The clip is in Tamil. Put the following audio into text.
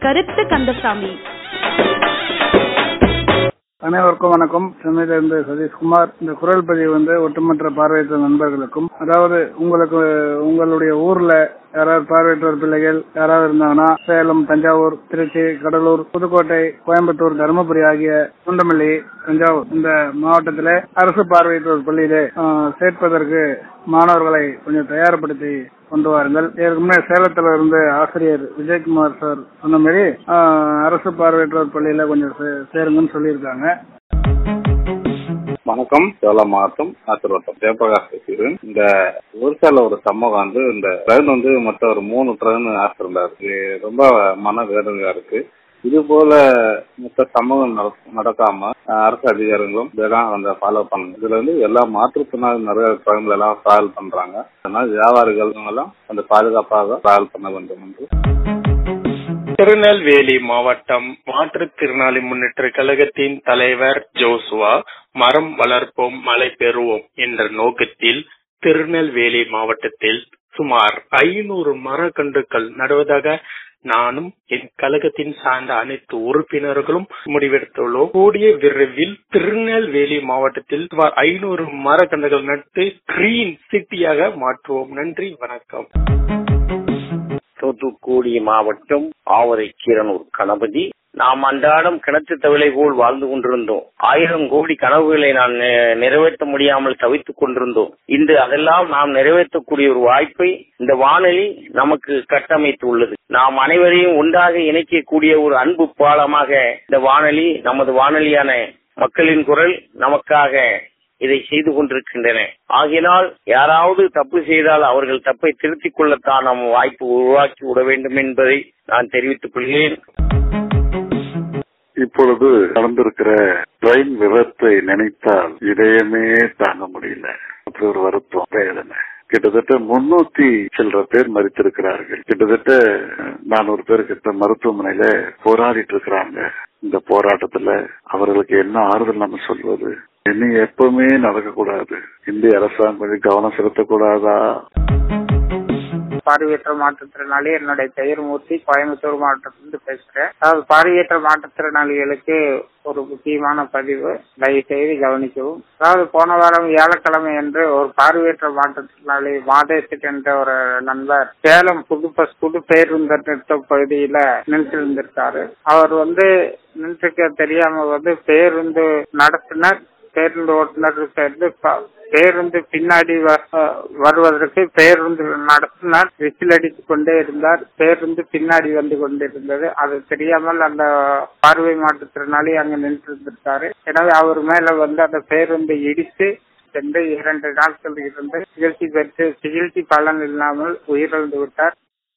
கருத்து கந்தசாமி அனைவருக்கும் வணக்கம் சென்னையிலிருந்து சதீஷ்குமார் இந்த குரல் பதிவு வந்து ஒட்டுமொத்த பார்வையற்ற நண்பர்களுக்கும் அதாவது உங்களுக்கு உங்களுடைய ஊர்ல யாராவது பார்வையற்றோர் பிள்ளைகள் யாராவது இருந்தாங்கன்னா சேலம் தஞ்சாவூர் திருச்சி கடலூர் புதுக்கோட்டை கோயம்புத்தூர் தருமபுரி ஆகிய குண்டமல்லி தஞ்சாவூர் இந்த மாவட்டத்திலே அரசு பார்வையற்றோர் பள்ளியிலே ஆஹ், சேர்ப்பதற்கு மாணவர்களை கொஞ்சம் தயார்படுத்தி கொண்டு வாருங்கள் இதற்கு முன்னே சேலத்துல இருந்து ஆசிரியர் விஜயகுமார் சார் சொன்ன மாதிரி ஆஹ், அரசு பார்வையற்றோர் பள்ளியில கொஞ்சம் சே- சேருங்கன்னு சொல்லியிருக்காங்க வணக்கம் சேலம் மாவட்டம் ஆத்திரோட்டம் ஜெயபிரகாஷ் பேசுகிறேன் இந்த ஒரிசால ஒரு சம்பவம் வந்து இந்த ட்ரெயின் வந்து மொத்தம் ஒரு மூணு ட்ரெயின் ஆசிருந்தாரு இது ரொம்ப மன வேதனையா இருக்கு இது போல மொத்த சம்பவம் நடக்க- நடக்காம அஹ், அரசு அதிகாரிகளும் இதெல்லாம் அந்த ஃபாலோ பண்ணணும் இதுல வந்து எல்லா மாற்றுத்திறனாளி நிறைய ட்ரெயின்ல எல்லாம் டிராவல் பண்றாங்க அதனால வியாபாரிகள் எல்லாம் அந்த பாதுகாப்பாக டிராவல் பண்ண வேண்டும் என்று திருநெல்வேலி மாவட்டம் மாற்றுத்திறனாளி முன்னேற்ற கழகத்தின் தலைவர் ஜோசுவா மரம் வளர்ப்போம் மழை பெறுவோம் என்ற நோக்கத்தில் திருநெல்வேலி மாவட்டத்தில் சுமார் ஐநூறு மரக்கன்றுகள் நடுவதாக நானும் என் கழகத்தின் சார்ந்த அனைத்து உறுப்பினர்களும் முடிவெடுத்துள்ளோம் கூடிய விரைவில் திருநெல்வேலி மாவட்டத்தில் சுமார் ஐநூறு மரக்கன்றுகள் நட்டு கிரீன் சிட்டியாக மாற்றுவோம் நன்றி வணக்கம் தூத்துக்குடி மாவட்டம் ஆவரை கீரனூர் கணபதி நாம் அன்றாடம் கிணற்று தவிலை போல் வாழ்ந்து கொண்டிருந்தோம் ஆயிரம் கோடி கனவுகளை நான் நி- நிறைவேற்ற முடியாமல் தவித்துக் கொண்டிருந்தோம் இன்று அதெல்லாம் நாம் நிறைவேற்றக்கூடிய ஒரு வாய்ப்பை இந்த வானொலி நமக்கு கட்டமைத்து உள்ளது நாம் அனைவரையும் ஒன்றாக இணைக்கக்கூடிய ஒரு அன்பு பாலமாக இந்த வானொலி நமது வானொலியான மக்களின் குரல் நமக்காக இதை செய்து கொண்டிருக்கின்றன ஆகினால் யாராவது தப்பு செய்தால் அவர்கள் தப்பை திருத்திக் கொள்ளத்தான் நாம் வாய்ப்பு உருவாக்கி விட வேண்டும் என்பதை நான் தெரிவித்துக் கொள்கிறேன் இப்பொழுது நடந்திருக்கிற ட்ரெயின் விபத்தை நினைத்தால் இதயமே தாங்க முடியல அப்படி ஒரு வருத்தம் வேதனை கிட்டத்தட்ட முன்னூத்தி சில்லற பேர் மறித்திருக்கிறார்கள் கிட்டத்தட்ட நானூறு பேர் கிட்ட மருத்துவமனையில போராடிட்டு இருக்கிறாங்க இந்த போராட்டத்துல அவர்களுக்கு என்ன ஆறுதல் நம்ம சொல்வது இனி எப்பவுமே நடக்கக்கூடாது இந்திய அரசாங்கம் கொஞ்சம் கவனம் செலுத்தக்கூடாதா பார்வையற்ற மாற்றுத்திறனாளி என்னுடைய பெயர் மூர்த்தி கோயம்புத்தூர் மாவட்டத்திலிருந்து பேசுறேன் அதாவது பார்வையற்ற மாற்றுத்திறனாளிகளுக்கு ஒரு முக்கியமான பதிவு தயவு செய்து கவனிக்கவும் அதாவது போன வாரம் வியாழக்கிழமை என்று ஒரு பார்வையற்ற மாற்றுத்திறனாளி மாதேசிக் என்ற ஒரு நண்பர் சேலம் புது பஸ் புது பேருந்து நிறுத்த பகுதியில நின்றிருந்திருக்காரு அவர் வந்து நின்றுக்க தெரியாம வந்து பேருந்து நடத்துனர் பேருந்து ஓட்டுநர் சேர்ந்து ப- பேருந்து பின்னாடி வ- அஹ் வருவதற்கு பேருந்து நடத்துனர் விசில் அடித்துக் கொண்டே இருந்தார் பேருந்து பின்னாடி வந்து கொண்டிருந்தது அது தெரியாமல் அந்த பார்வை மாற்றுத்திறனாளி அங்க நின்று இருந்திருக்காரு எனவே அவர் மேல வந்து அந்த பேருந்து இடித்து சென்று இரண்டு நாட்கள் இருந்து சிகிச்சை பெற்று சிகிச்சை பலன் இல்லாமல் உயிரிழந்து விட்டார்